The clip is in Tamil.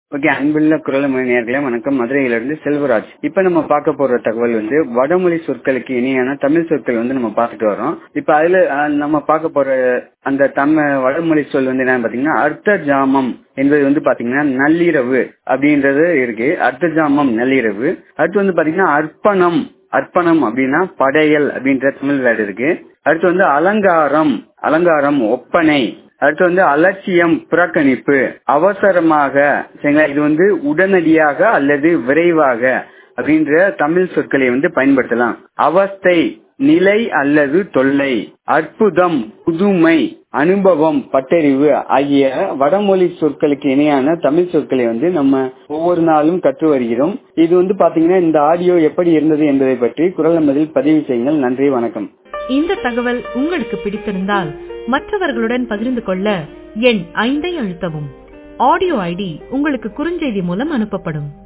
ஓகே அன்புள்ள குரல் நேர்களே வணக்கம் மதுரையிலிருந்து செல்வராஜ் இப்ப நம்ம பார்க்க போற தகவல் வந்து வடமொழி சொற்களுக்கு இணையான தமிழ் சொற்கள் வந்து நம்ம பார்த்துட்டு வரோம் இப்ப அதுல அஹ், நம்ம பார்க்க போற அந்த தமிழ் வடமொழி சொல் வந்து என்னன்னு பாத்தீங்கன்னா அர்த்த ஜாமம் என்பது வந்து பாத்தீங்கன்னா நள்ளிரவு அப்படின்றது இருக்கு அர்த்த ஜாமம் நள்ளிரவு அடுத்து வந்து பாத்தீங்கன்னா அர்ப்பணம் அர்ப்பணம் அப்படின்னா படையல் அப்படின்ற தமிழ் வேர்டு இருக்கு அடுத்து வந்து அலங்காரம் அலங்காரம் ஒப்பனை அடுத்து வந்து அலட்சியம் புறக்கணிப்பு அவசரமாக சரிங்களா இது வந்து உடனடியாக அல்லது விரைவாக அப்படின்ற தமிழ் சொற்களை வந்து பயன்படுத்தலாம் அவஸ்தை நிலை அல்லது தொல்லை அற்புதம் புதுமை அனுபவம் பட்டறிவு ஆகிய வடமொழி சொற்களுக்கு இணையான தமிழ் சொற்களை வந்து நம்ம ஒவ்வொரு நாளும் கற்று வருகிறோம் இது வந்து பாத்தீங்கன்னா இந்த ஆடியோ எப்படி இருந்தது என்பதை பற்றி குரல் நம்பரில் பதிவு செய்யுங்கள் நன்றி வணக்கம் இந்த தகவல் உங்களுக்கு பிடித்திருந்தால் மற்றவர்களுடன் பகிர்ந்து கொள்ள எண் ஐந்தை அழுத்தவும் ஆடியோ ஐடி உங்களுக்கு குறுஞ்செய்தி மூலம் அனுப்பப்படும்